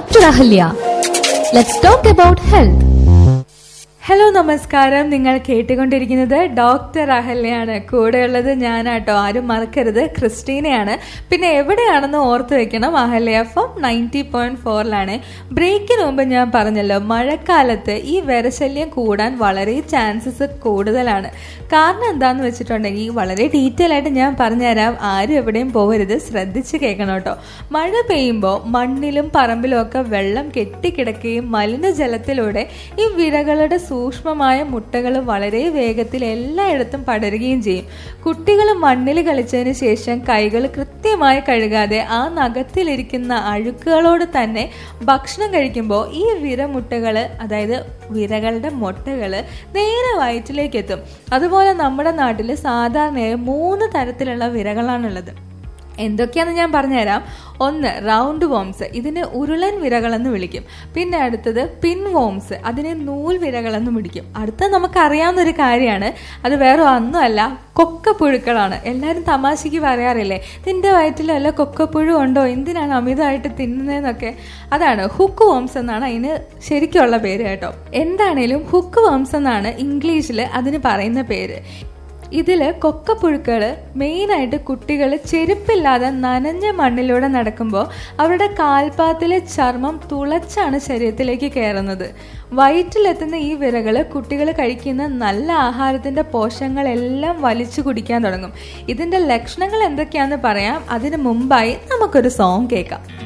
Dr. Ahalya. Let's talk about health. Hello നമസ്കാരം നിങ്ങൾ കേട്ടുകൊണ്ടിരിക്കുന്നത് ഡോക്ടർ അഹല്യാണ് കൂടെയുള്ളത് ഞാനാട്ടോ ആരും മറക്കരുത് ക്രിസ്റ്റീനയാണ് പിന്നെ എവിടെയാണെന്ന് ഓർത്ത് വെക്കണം Ahalya F M ninety point ഫോറിലാണ് ബ്രേക്കിന് മുമ്പ് ഞാൻ പറഞ്ഞല്ലോ മഴക്കാലത്ത് ഈ വിരശല്യം കൂടാൻ വളരെ ചാൻസസ് കൂടുതലാണ് കാരണം എന്താന്ന് വെച്ചിട്ടുണ്ടെങ്കിൽ വളരെ ഡീറ്റെയിൽ ആയിട്ട് ഞാൻ പറഞ്ഞുതരാം ആരും എവിടെയും പോകരുത് ശ്രദ്ധിച്ച് കേൾക്കണം കേട്ടോ മഴ പെയ്യുമ്പോൾ മണ്ണിലും പറമ്പിലും ഒക്കെ വെള്ളം കെട്ടിക്കിടക്കുകയും മലിനജലത്തിലൂടെ ഈ വിരകളുടെ സൂക്ഷ്മമായ മുട്ടകൾ വളരെ വേഗത്തിൽ എല്ലായിടത്തും പടരുകയും ചെയ്യും കുട്ടികൾ മണ്ണിൽ കളിച്ചതിന് ശേഷം കൈകൾ കൃത്യമായി കഴുകാതെ ആ നഖത്തിലിരിക്കുന്ന അഴുക്കുകളോട് തന്നെ ഭക്ഷണം കഴിക്കുമ്പോൾ ഈ വിരമുട്ടകൾ അതായത് വിരകളുടെ മുട്ടകൾ നേരെ വയറ്റിലേക്ക് എത്തും അതുപോലെ നമ്മുടെ നാട്ടിൽ സാധാരണയായി മൂന്ന് തരത്തിലുള്ള വിരകളാണുള്ളത് എന്തൊക്കെയാണെന്ന് ഞാൻ പറഞ്ഞുതരാം ഒന്ന് റൗണ്ട് വോംസ് ഇതിനെ ഉരുളൻ വിരകളെന്ന് വിളിക്കും പിന്നെ അടുത്തത് പിൻ വോംസ് അതിനെ നൂൽ വിരകളെന്ന് വിളിക്കും അടുത്ത നമുക്കറിയാവുന്ന ഒരു കാര്യമാണ് അത് വേറെ ഒന്നുമല്ല കൊക്കപ്പുഴുക്കളാണ് എല്ലാവരും തമാശയ്ക്ക് പറയാറില്ലേ നിന്റെ വയറ്റിൽ വല്ല കൊക്കപ്പുഴു ഉണ്ടോ എന്തിനാണ് അമിതമായിട്ട് തിന്നുന്നതെന്നൊക്കെ അതാണ് ഹുക്ക് വോംസ് എന്നാണ് അതിന് ശരിക്കുള്ള പേര് കേട്ടോ എന്താണേലും ഹുക്ക് വോംസ് എന്നാണ് ഇംഗ്ലീഷിൽ അതിന് പറയുന്ന പേര് ഇതില് കൊക്കപ്പുഴുക്കള് മെയിനായിട്ട് കുട്ടികൾ ചെരുപ്പില്ലാതെ നനഞ്ഞ മണ്ണിലൂടെ നടക്കുമ്പോൾ അവരുടെ കാൽപാത്തിലെ ചർമ്മം തുളച്ചാണ് ശരീരത്തിലേക്ക് കയറുന്നത് വയറ്റിലെത്തുന്ന ഈ വിരകള് കുട്ടികൾ കഴിക്കുന്ന നല്ല ആഹാരത്തിന്റെ പോഷകങ്ങളെല്ലാം വലിച്ചു കുടിക്കാൻ തുടങ്ങും ഇതിന്റെ ലക്ഷണങ്ങൾ എന്തൊക്കെയാണെന്ന് പറയാം അതിനു മുമ്പായി നമുക്കൊരു സോങ് കേൾക്കാം